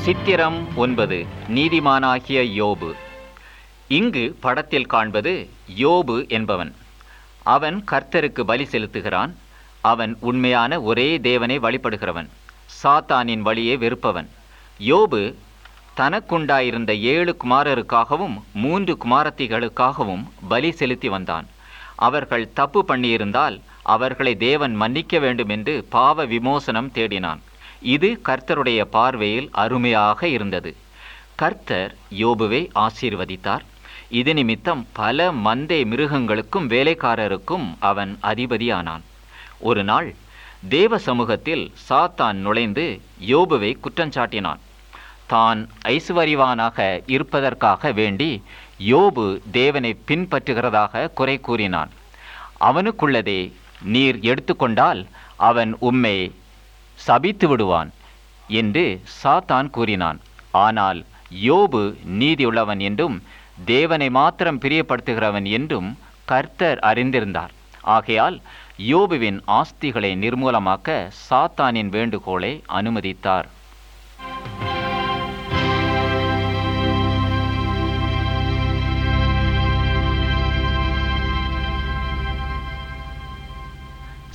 சித்திரம் ஒன்பது நீதிமானாகிய யோபு இங்கு படத்தில் காண்பது யோபு என்பவன் அவன் கர்த்தருக்கு பலி செலுத்துகிறான் அவன் உண்மையான ஒரே தேவனை வழிபடுகிறவன் சாத்தானின் வழியே வெறுப்பவன் யோபு தனக்குண்டாயிருந்த ஏழு குமாரருக்காகவும் மூன்று குமாரத்திகளுக்காகவும் பலி செலுத்தி வந்தான் அவர்கள் தப்பு பண்ணியிருந்தால் அவர்களை தேவன் மன்னிக்க வேண்டும் என்று பாவ விமோசனம் தேடினான் இது கர்த்தருடைய பார்வையில் அருமையாக இருந்தது கர்த்தர் யோபுவை ஆசீர்வதித்தார் இது நிமித்தம் பல மந்தை மிருகங்களுக்கும் வேலைக்காரருக்கும் அவன் அதிபதியானான் ஒரு நாள் தேவ சமூகத்தில் சாத்தான் நுழைந்து யோபுவை குற்றஞ்சாட்டினான் தான் ஐசுவரிவானாக இருப்பதற்காக வேண்டி யோபு தேவனை பின்பற்றுகிறதாக குறை கூறினான் அவனுக்குள்ளதே நீர் எடுத்துக்கொண்டால் அவன் உம்மை சபித்து விடுவான் என்று சாத்தான் கூறினான் ஆனால் யோபு நீதியுள்ளவன் என்றும் தேவனை மாத்திரம் பிரியப்படுத்துகிறவன் என்றும் கர்த்தர் அறிந்திருந்தார் ஆகையால் யோபுவின் ஆஸ்திகளை நிர்மூலமாக்க சாத்தானின் வேண்டுகோளை அனுமதித்தார்